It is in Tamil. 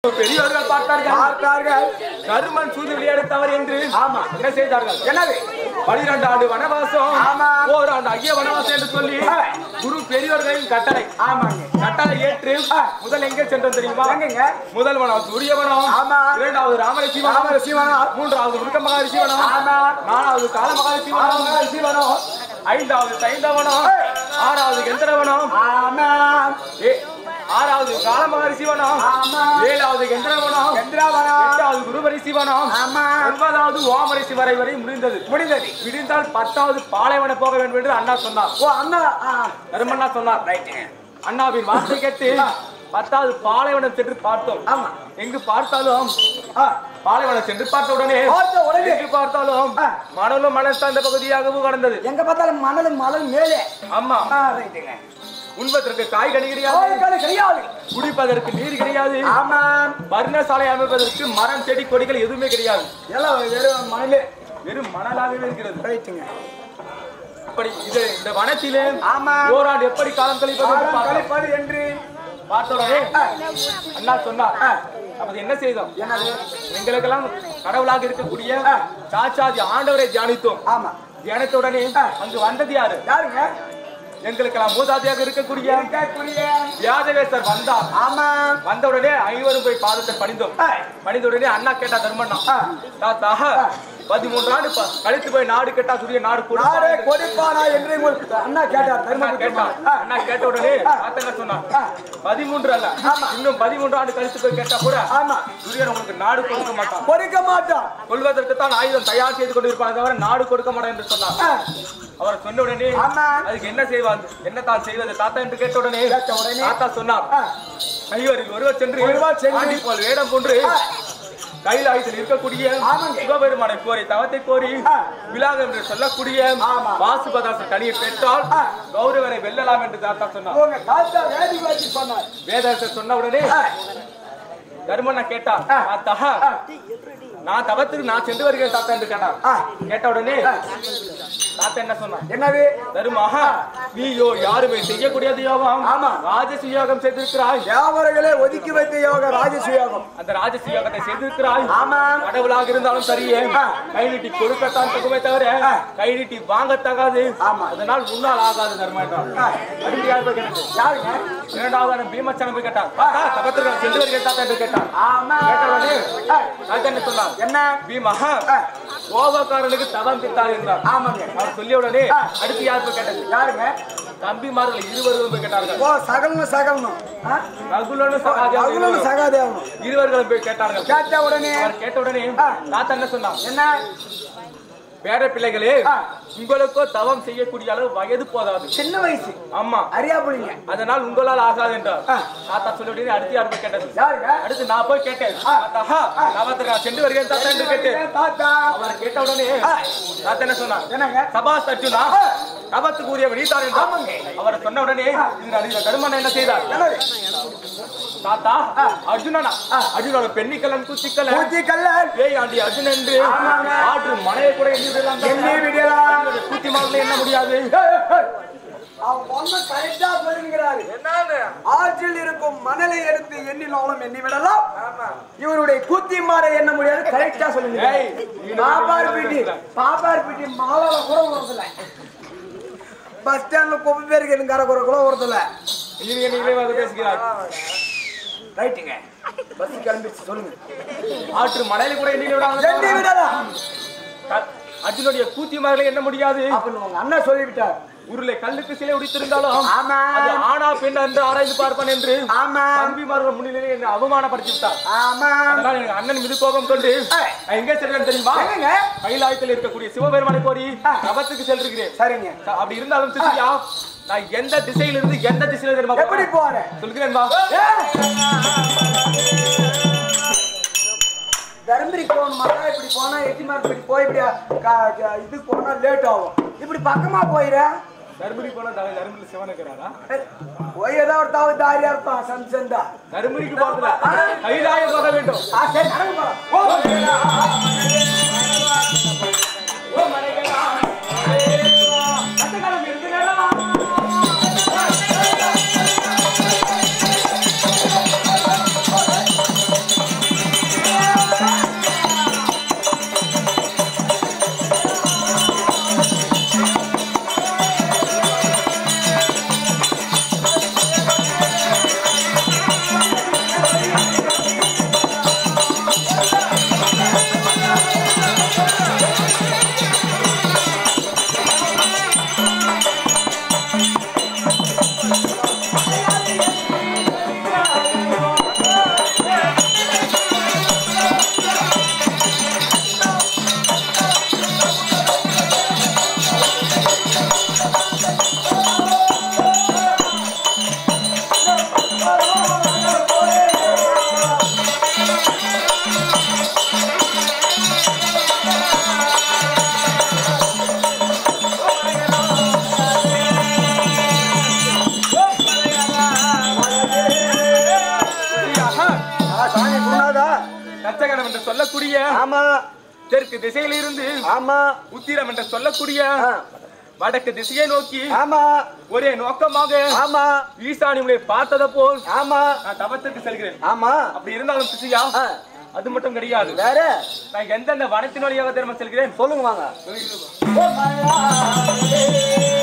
பெரியவர்கள் பார்த்தார்கள் பார்த்தார்கள் கருமன் சூது விளையாட தவறு என்று ஆமா. என்ன செய்தார்கள் என்னது பனிரெண்டு ஆண்டு வனவாசம் ஆமா. ஓராண்டு ஐய வனவாசம் என்று சொல்லி ஆ. குரு பெரியவர்களின் கட்டளை ஆமாங்க கட்டளை ஏற்று ஆ. முதல் எங்கே சென்றோம் தெரியுமா எங்கங்க? முதல் வனம் சூரியவனம் ஆமா. இரண்டாவது ராமரிஷி வனம் ராமரிஷி வனம். மூன்றாவது முருக மகாரிஷி வனம் ஆமா. நாலாவது கால மகாரிஷி வனம் மகாரிஷி வனம். ஐந்தாவது தைந்தவனம் ஏய். ஆறாவது கந்தரவனம் ஆமா ஏ- ஆறாவது கால மகாரிஷி வனம் ஆமா. ஏழாவது கந்தரவனம் சந்திராவனம் எட்டாவது குருபரிசி வனம் ஆமா. ஒன்பதாவது ஓமரிசி வரை வரை முடிந்தது முடிந்தது விடிந்தால் பத்தாவது பாலைவன போக வேண்டும் என்று அண்ணா சொன்னார் ஓ அண்ணா ஆ, தர்மண்ணா சொன்னார் அண்ணாவின் வார்த்தை கேட்டு பத்தாவது பாலைவனம் சென்று பார்த்தோம் ஆமா எங்கு பார்த்தாலும் ஆ, பாலைவனம் சென்று பார்த்த உடனே பார்த்த உடனே. எங்கு பார்த்தாலும் ஆ. மணலும் மணல் சார்ந்த பகுதியாகவும் கடந்தது எங்க பார்த்தாலும் மணல் மணல் மேலே ஆமா ஆ, ரைட்டுங்க உண்பதற்கு காய்கறி கிடையாது கோழிக்கால கிடையாது குடிப்பதற்கு நீர் கிடையாது ஆமா பர்ணசாலை அமைப்பதற்கு மரம் செடி கொடிகள் எதுவுமே கிடையாது எல்லாம் வெறும் மணலே வெறும் மணலாகவே இருக்கிறது ரைட்டுங்க இப்படி இது இந்த வனத்திலே ஆமா. ஓராண்டு எப்படி காலம் கழிப்பது என்று காலம் பார்த்தோம். கழிப்பது என்று பார்த்த உடனே ஆ, அண்ணா சொன்னார் ஆ. அப்ப என்ன செய்தோம் என்னது எங்களுக்கெல்லாம் கடவுளாக இருக்கக்கூடிய ஆ. சாச்சாதி ஆண்டவரை தியானித்தோம் ஆமா தியானித்த உடனே ஆ. அங்கு வந்தது யாரு யாருங்க எங்களுக்கெல்லாம் மூதாதியாக இருக்கக்கூடிய கேட்கக்கூடிய வியாதவேசர் வந்தார் ஆமா வந்த உடனே ஐவரும் போய் பாதத்தை பணிந்தோம் ஆ. பணிந்த உடனே அண்ணா கேட்டா தர்மண்ணா ஆ. தாத்தா பதிமூன்று ஆண்டு ப- கழித்து போய் நாடு கேட்டா சூரிய நாடு நாடே கொடுப்பாரு கொடுப்பானா என்று உங்களுக்கு அண்ணா கேட்டார் அண்ணா தர்மபுத்திரமா. கேட்டான் ஆ, அண்ணா கேட்ட உடனே ஆ. தாத்தா என்ன சொன்னான் ஆ. பதிமூன்று அல்ல ஆமா. இன்னும் பதிமூன்று ஆண்டு கழித்து போய் கேட்டா கூட ஆமா சூரியன் உங்களுக்கு நாடு கொடுக்க மாட்டான் கொடுக்க மாட்டான் கொள்வதற்கு தான் ஆயுதம் தயார் செய்து கொண்டிருப்பாங்க தவிர நாடு கொடுக்க மாட்டேன் என்று சொன்னார் ஆ, அவர் சொன்ன உடனே ஆமா. அதுக்கு என்ன செய்வார் என்ன தான் செய்வது தாத்தா என்று கேட்ட உடனே கேட்ட உடனே. தாத்தா சொன்னார் ஆ, ஐவரில் ஒருவர் சென்று ஒருவர் சென்று. ஆண்டி போல் வேடம் போன்று ஆ. கைலாயத்தில் இருக்கக்கூடிய ஆமாங்க. சிவபெருமானை கோரி தவத்தை கோரி ஆ. விலாகம் என்று சொல்லக்கூடிய ஆமா. வாசுபதாச கனியை பெற்றால் ஆ. கௌரவரை வெல்லலாம் என்று தாத்தா சொன்னார் உங்க தாத்தா வேதி வச்சு சொன்னார் வேதாசர் சொன்ன உடனே ஆ, தர்மண்ணா கேட்டார் ஆ. தாத்தா ஆ, நான் தவத்துக்கு நான் சென்று வருகிறேன் தாத்தா என்று கேட்டார் ஆ. கேட்ட உடனே ஆ. தாத்தா என்ன சொன்னார் என்னது தருமா நீயோ யாருமே செய்யக்கூடியது யோகம் ஆமா. ராஜச யோகம் செய்திருக்கிறாய் வியாபாரங்களே ஒதுக்கி வைத்த யோக ராஜசுயோகம் அந்த ராஜச யோகத்தை செய்திருக்கிறாய் ஆமா கடவுளாக இருந்தாலும் சரியே ஆ. கை நீட்டி கொடுக்கத்தான் தகுமே தவிர ஆ. கை நீட்டி வாங்கத்தகாது ஆமா. அதனால் முன்னால் ஆகாது தர்மா என்றார் ஆ. அடுத்து யார் போய் கேட்டது யாருங்க இரண்டாவது பீமச்சனம் போய் கேட்டார் தாத்தா, தபத்திற்கு சென்று வருகிறேன் தாத்தா என்று கேட்டார் ஆமா கேட்ட உடனே ஆ, தாத்தா என்ன சொன்னார் என்ன பீமா ஆ, கோபக்காரனுக்கு தவம் பித்தார் என்றார் ஆமாங்க அவர் சொல்லிய உடனே ஆ. அடுத்து யார் போய் கேட்டது யாருங்க தம்பிமார்கள் இருவரும் போய் கேட்டார்கள் ஓ சகலனும் சகலனும் ஆ? ரகுலனும் சகாதேவனும் சகலனும் சகாதேவனும் இருவர்களும் போய் கேட்டார்கள் கேட்ட உடனே அவர் கேட்ட உடனே ஆ. தாத்தா என்ன சொன்னார் என்ன பேர பிள்ளைகளே ஆ. உங்களுக்கோ தவம் செய்யக்கூடிய அளவு வயது போதாது சின்ன வயசு ஆமா அறியா புள்ளிங்க அதனால் உங்களால் ஆகாது என்றார் ஆ. தாத்தா சொல்ல உடனே அடுத்து யார் போய் கேட்டது யாருங்க அடுத்து நான் போய் கேட்டேன் ஆ. தாத்தா தவத்துக்கு நான் சென்று வருகிறேன் தாத்தா என்று கேட்டேன் தாத்தா அவர் கேட்ட உடனே ஆ. தாத்தா என்ன சொன்னார் என்னங்க சபா அர்ஜுனா ஆ. தவத்துக்கு உரிய நீத்தார் என்றார் ஆமாங்க. அவர் சொன்ன உடனே இது அறிந்த கருமன் என்ன செய்தார் என்னது தாத்தா ஆ. அர்ஜுனனா அர்ஜுனோட பெண்ணிக்கலன் குச்சிக்கலன் பூச்சி கல்ல ஏய் ஆண்டி அர்ஜுன் என்று ஆமாங்க. ஆற்று மலையை கூட எண்ணி விடலாம் எண்ணி விடலாம். கூத்தி மாடல என்ன முடியாது அவன் ஒண்ணு கரெக்டா சொல்லுகிறாரு ஆற்றில் இருக்கும் மணலை எடுத்து எண்ணினாலும் எண்ணி விடலாம் இவருடைய கூத்தி மாற எண்ண முடியாது கரெக்டா சொல்லுங்க ஏய், நீ பாப்பார் பீட்டி பாப்பார் பீட்டி மாலால கூட வரதில்ல பஸ் ஸ்டாண்ட்ல குப்பை பேருக்கு எனக்கு குறை கூட வரதில்ல நீங்க நீங்களே வந்து பேசுகிறார் ரைட்டுங்க பஸ் கிளம்பிச்சு சொல்லுங்க ஆற்று மலையில கூட எண்ணி எண்ணி விடாமல் விடலாம் அர்ஜுனுடைய கூத்தி மாடல என்ன முடியாது அப்படின்னு உங்க அண்ணா சொல்லிவிட்டார் உருளை கல்லுக்கு சிலை உடித்திருந்தாலும் ஆமா. அது ஆனா பெண் என்று ஆராய்ந்து பார்ப்பேன் என்று ஆமா தம்பிமார்கள் முன்னிலையில் என்னை அவமானப்படுத்தி விட்டார் ஆமா அதனால் எனக்கு அண்ணன் மீது கோபம் கொண்டு ஏய். நான் எங்கே செல்றேன் தெரியுமா எங்கங்க? கைலாயத்தில் இருக்கக்கூடிய சிவபெருமானை கோரி ஆ. தபத்துக்கு சென்றிருக்கிறேன் சரிங்க அப்படி இருந்தாலும் சிசியா நான் எந்த திசையிலிருந்து எந்த திசையில தெரியுமா எப்படி போறேன்? போற சொல்கிறேன் வா தருமபுரி போகணுமா இப்படி போனா எட்டி மார்க் இப்படி போய் இப்படி க- க- இது போனா லேட் ஆகும் இப்படி பக்கமா போயிட தர்மபுரி போனா த- தர்மபுரி சிவன் இருக்கிறாரா போய் ஏதோ ஒரு தாவது தாரியா இருப்பான் சன் சந்தா தர்மபுரிக்கு போகல கைலாயம் போக வேண்டும் ஆ சரி நடந்து போலாம் ஓ ஓ மலைகளா கட்டக்காலம் இருக்குங்களா நச்சகனம் என்று சொல்லக்கூடிய ஆமா தெற்கு திசையிலிருந்து ஆமா உத்திரம் என்று சொல்லக்கூடிய ஆ, வடக்கு திசையை நோக்கி ஆமா ஒரே நோக்கமாக ஆமா ஈசானி உங்களை பார்த்தத போல் ஆமா நான் தவத்திற்கு செல்கிறேன் ஆமா அப்படி இருந்தாலும் திசையா ஆ, அது மட்டும் கிடையாது வேற நான் எந்தெந்த வனத்தின் வழியாக திரும்ப செல்கிறேன் சொல்லுங்க வாங்க ஓ மலையாளே